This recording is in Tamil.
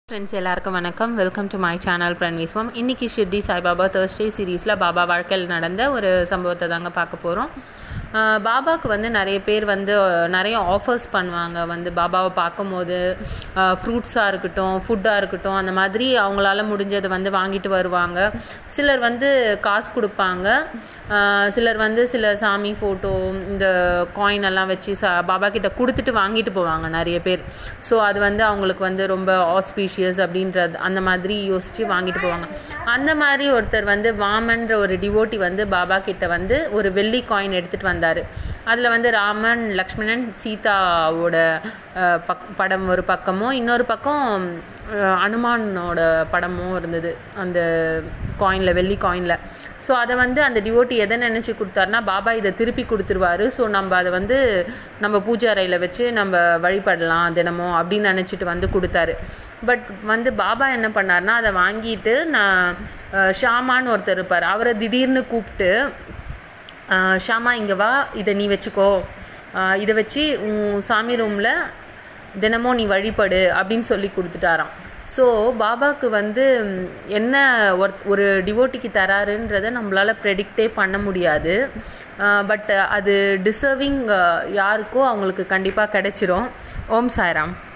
ஃப்ரெண்ட்ஸ் எல்லாருக்கும் வணக்கம் வெல்கம் டு மை சேனல் பிரன்விஸ்வம் இன்னைக்கு ஷிர்டி சாய்பாபா தேர்ஸ்டே சீரீஸில் பாபா வாழ்க்கையில் நடந்த ஒரு சம்பவத்தை தாங்க பார்க்க போகிறோம் பாபாவுக்கு வந்து நிறைய பேர் வந்து அஹ், நிறைய ஆஃபர்ஸ் பண்ணுவாங்க வந்து பாபாவை பார்க்கும்போது ஃப்ரூட்ஸாக இருக்கட்டும் ஃபுட்டாக இருக்கட்டும் அந்த மாதிரி அவங்களால முடிஞ்சதை வந்து வாங்கிட்டு வருவாங்க சிலர் வந்து காசு கொடுப்பாங்க அஹ், சிலர் வந்து சில சாமி ஃபோட்டோ இந்த காயின் எல்லாம் வச்சு ச பாபா கிட்ட கொடுத்துட்டு வாங்கிட்டு போவாங்க நிறைய பேர் ஸோ அது வந்து அவங்களுக்கு வந்து ரொம்ப ஆஸ்பீஷியஸ் அப்படின்றது அந்த மாதிரி யோசிச்சு வாங்கிட்டு போவாங்க அந்த மாதிரி ஒருத்தர் வந்து வாமன்ற ஒரு டிவோட்டி வந்து பாபா கிட்ட வந்து ஒரு வெள்ளி காயின் எடுத்துட்டு வந்தாரு அதில் வந்து ராமன் லக்ஷ்மணன் சீதாவோட அஹ், பக் படம் ஒரு பக்கமும் இன்னொரு பக்கம் அஹ், அனுமானோட படமும் இருந்தது அந்த காயினில் வெள்ளி காயினில் ஸோ அதை வந்து அந்த டிவோட்டி எதை நினச்சி கொடுத்தாருன்னா பாபா இதை திருப்பி கொடுத்துருவாரு ஸோ நம்ம அதை வந்து நம்ம பூஜை அறையில் வச்சு நம்ம வழிபடலாம் தினமும் அப்படின்னு நினச்சிட்டு வந்து கொடுத்தாரு பட் வந்து பாபா என்ன பண்ணாருன்னா அதை வாங்கிட்டு நான் அஹ், ஷாமான்னு ஒருத்தர் இருப்பார் அவரை திடீர்னு கூப்பிட்டு அஹ், ஷாமா இங்கே வா இதை நீ வச்சுக்கோ அஹ், இதை வச்சு உன் சாமி ரூமில் தினமும் நீ வழிபடு அப்படின்னு சொல்லி கொடுத்துட்டாராம் ஸோ பாபாவுக்கு வந்து ம், என்ன ஒரு ஒரு டிவோட்டிக்கு தராருன்றதை நம்மளால ப்ரெடிக்டே பண்ண முடியாது பட் அது டிசர்விங் யாருக்கோ அவங்களுக்கு கண்டிப்பாக கிடைச்சிரும் ஓம் சாய்ராம்